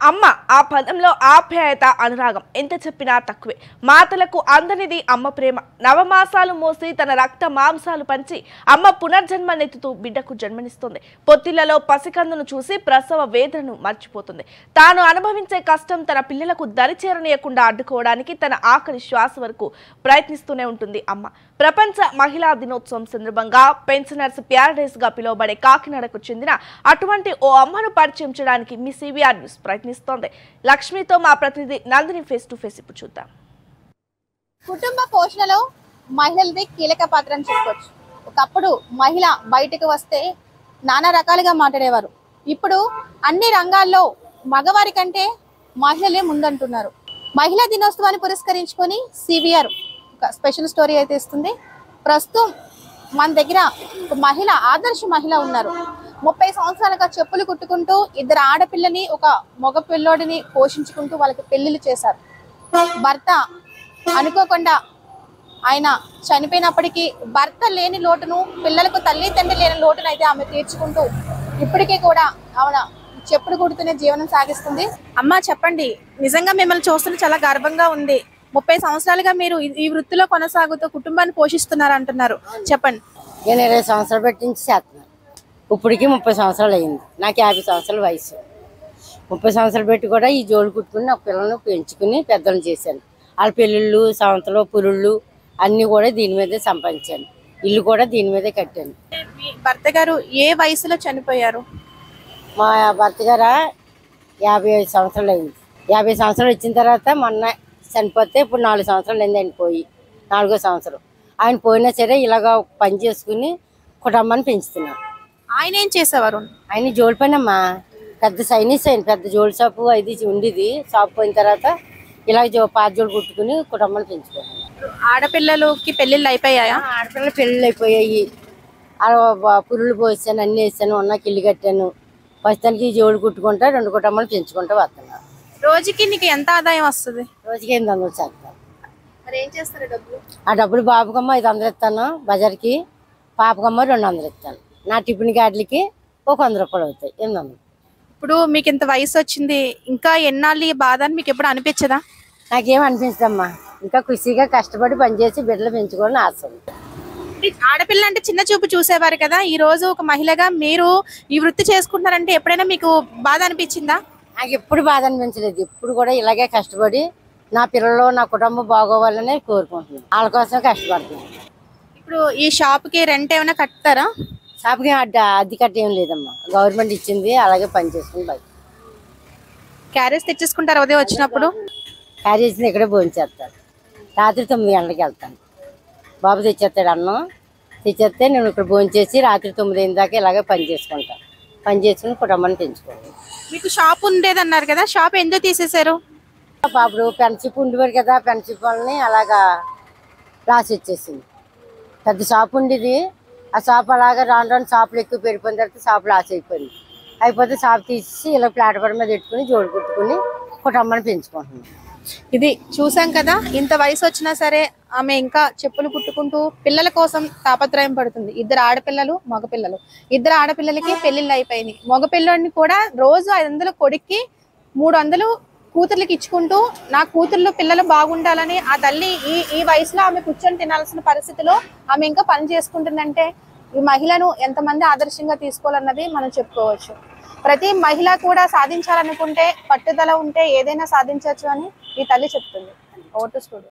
అమ్మ ఆ పదంలో ఆప్యాయత అనురాగం ఎంత చెప్పినా తక్కువే మాతలకు అందనిది అమ్మ ప్రేమ నవమాసాలు మోసి తన రక్త మాంసాలు పంచి అమ్మ పునర్జన్మనెత్తుతూ బిడ్డకు జన్మనిస్తుంది పొత్తిళ్లలో పసికందును చూసి ప్రసవ వేదనను మర్చిపోతుంది తాను అనుభవించే కష్టం తన పిల్లలకు దరిచేరనీయకుండా అడ్డుకోవడానికి తన ఆఖరి శ్వాస వరకు ప్రయత్నిస్తూనే ఉంటుంది అమ్మ ప్రపంచ మహిళా దినోత్సవం సందర్భంగా పెన్షనర్స్ ప్యారడైస్ గా పిలువబడే కాకినాడకు చెందిన అటువంటి ఓ అమ్మను పరిచయం చేయడానికి మీ సివిఆర్ న్యూస్ ప్రయత్నిస్తోంది లక్ష్మితో మా ప్రతినిధి నందిని ఫేస్ టు ఫేస్ ఇప్పుడు చూద్దాం కుటుంబ పోషణలో మహిళలది కీలక పాత్ర అని చెప్పొచ్చు ఒకప్పుడు మహిళ బయటకు వస్తే నానా రకాలుగా మాట్లాడేవారు ఇప్పుడు అన్ని రంగాల్లో మగవారి కంటే మహిళలే ముందంటున్నారు మహిళా దినోత్సవాన్ని పురస్కరించుకొని సివిఆర్ ఒక స్పెషల్ స్టోరీ అయితే ఇస్తుంది ప్రస్తుతం మన దగ్గర ఒక మహిళ ఆదర్శ మహిళ ఉన్నారు ముప్పై సంవత్సరాలుగా చెప్పులు కుట్టుకుంటూ ఇద్దరు ఆడపిల్లని ఒక మగ పిల్లోడిని పోషించుకుంటూ వాళ్ళకి పెళ్లిళ్ళు చేశారు భర్త అనుకోకుండా ఆయన చనిపోయినప్పటికీ భర్త లేని లోటును పిల్లలకు తల్లి తండ్రి లేని లోటును అయితే ఆమె తీర్చుకుంటూ ఇప్పటికీ కూడా ఆమె చెప్పుడు కుడుతూనే జీవనం సాగిస్తుంది అమ్మ చెప్పండి నిజంగా మిమ్మల్ని చూస్తుంటే చాలా గర్వంగా ఉంది ముప్పై సంవత్సరాలుగా మీరు ఈ- ఈ వృత్తిలో కొనసాగుతూ కుటుంబాన్ని పోషిస్తున్నారు అంటున్నారు చెప్పండి నేను ఇరవై సంవత్సరాలు పెట్టి నుంచి చేస్తున్నాను ఇప్పటికి ముప్పై సంవత్సరాలు అయింది నాకు యాభై సంవత్సరాల వయసు ముప్పై సంవత్సరాలు పెట్టి కూడా ఈ జోలు కుట్టుకుని నా పిల్లల్ని పెంచుకుని పెద్దలు చేశాను వాళ్ళ పెళ్ళిళ్ళు సంవత్సరాలు పురుళ్ళు అన్నీ కూడా దీని మీదే సంపాదించాను ఇల్లు కూడా దీని మీదే కట్టాను మీ భర్త గారు ఏ వయసులో చనిపోయారు మా భర్త గారు యాభై ఐదు సంవత్సరాలు అయింది యాభై సంవత్సరాలు వచ్చిన తర్వాత మొన్న చనిపోతే ఇప్పుడు నాలుగు సంవత్సరాలు అయింది ఆయన పోయి నాలుగో సంవత్సరం ఆయన పోయినా సరే ఇలాగ పని చేసుకుని కుటుంబాన్ని పెంచుతున్నాను ఆయన ఏం చేసేవారు ఆయన జోలి పని అమ్మా పెద్ద సైనీస్ అయింది పెద్ద జోలి షాపు అది ఉండేది షాప్ పోయిన తర్వాత ఇలా జో పాత జోలు కుట్టుకుని కుటుంబాన్ని పెంచుకున్నాను ఆడపిల్లలకి పెళ్లిళ్ళు అయిపోయాయా ఆడపిల్లల పెళ్ళిళ్ళు అయిపోయాయి అలా పురుళ్ళు పోసాను అన్ని వేసాను ఉన్న ఇల్లు కట్టాను ప్రస్తుతానికి ఈ జోలు కుట్టుకుంటా రెండు కుటుంబాలు పెంచుకుంటూ వస్తున్నాను రోజుకి నీకు ఎంత ఆదాయం వస్తుంది రోజుకి ఎనిమిది వందలు చేస్తాను మరి ఏం చేస్తారు డబ్బులు ఆ డబ్బులు బాబుకమ్మ ఐదు వందలు ఇస్తాను బజార్కి పాపకమ్మ రెండు వందలు ఇస్తాను నా టిఫిన్ గాడ్లకి ఒక వంద రూపాయలు అవుతాయి ఎనిమిది వందలు ఇప్పుడు మీకు ఇంత వయసు వచ్చింది ఇంకా ఎన్నాళ్ళు ఈ బాధ అని మీకు ఎప్పుడు అనిపించదా నాకేం అనిపించదమ్మా ఇంకా ఖుషిగా కష్టపడి పనిచేసి బిడ్డలు పెంచుకోవాలని ఆశ ఉంది ఆడపిల్ల అంటే చిన్న చూపు చూసేవారు కదా ఈ రోజు ఒక మహిళగా మీరు ఈ వృత్తి చేసుకుంటున్నారంటే ఎప్పుడైనా మీకు బాధ అనిపించిందా నాకు ఎప్పుడు బాధ అనిపించలేదు ఎప్పుడు కూడా ఇలాగే కష్టపడి నా పిల్లలు నా కుటుంబం బాగోవాలని కోరుకుంటున్నాను వాళ్ళ కోసం కష్టపడుతున్నాను ఇప్పుడు ఈ షాప్ కి రెంట్ ఏమైనా కట్టారా షాప్కి అడ్డ అద్దె కట్ట ఏం లేదమ్మా గవర్నమెంట్ ఇచ్చింది అలాగే పని చేసుకుని బయట క్యారేజ్ తెచ్చేసుకుంటారు ఉదయం వచ్చినప్పుడు క్యారేజ్ని ఇక్కడే భోంచేస్తాను రాత్రి తొమ్మిది గంటలకు వెళ్తాను బాబు తెచ్చేస్తాడు అన్నం తెచ్చేస్తే నేను ఇక్కడ భోంచేసి రాత్రి తొమ్మిది అయిన దాకా ఇలాగే పని చేసుకుంటాను పని చేసుకుని కుటుంబాన్ని పెంచుకోవాలి మీకు షాప్ ఉండేదన్నారు కదా షాప్ ఎందుకు తీసేశారు అప్పుడు పెన్షిప్ ఉండేవారు కదా పెన్షిప్ వాళ్ళని అలాగా రాసి వచ్చేసింది పెద్ద షాప్ ఉండేది ఆ షాప్ అలాగా రాను రాను షాపులు ఎక్కువ పెరిగిపోయిన తర్వాత షాప్ లాస్ అయిపోయింది అయిపోతే షాప్ తీసి ఇలా ప్లాట్ఫామ్ మీద పెట్టుకుని జోడు కుట్టుకుని కుటుంబాన్ని పెంచుకుంటున్నాం ఇది చూసాం కదా ఇంత వయసు వచ్చినా సరే ఆమె ఇంకా చెప్పులు కుట్టుకుంటూ పిల్లల కోసం తాపత్రయం పడుతుంది ఇద్దరు ఆడపిల్లలు మగపిల్లలు ఇద్దరు ఆడపిల్లలకి పెళ్లిళ్ళు అయిపోయినాయి మగపిల్లని కూడా రోజు ఐదు వందలు కొడుక్కి మూడు వందలు కూతుర్లకి ఇచ్చుకుంటూ నా కూతుర్లు పిల్లలు బాగుండాలని ఆ తల్లి ఈ ఈ వయసులో ఆమె కూర్చొని తినాల్సిన పరిస్థితిలో ఆమె ఇంకా పని చేసుకుంటుందంటే ఈ మహిళను ఎంతమంది ఆదర్శంగా తీసుకోవాలన్నది మనం చెప్పుకోవచ్చు ప్రతి మహిళ కూడా సాధించాలనుకుంటే పట్టుదల ఉంటే ఏదైనా సాధించవచ్చు అని ఈ తల్లి చెప్తుంది ఓటు స్టూడియో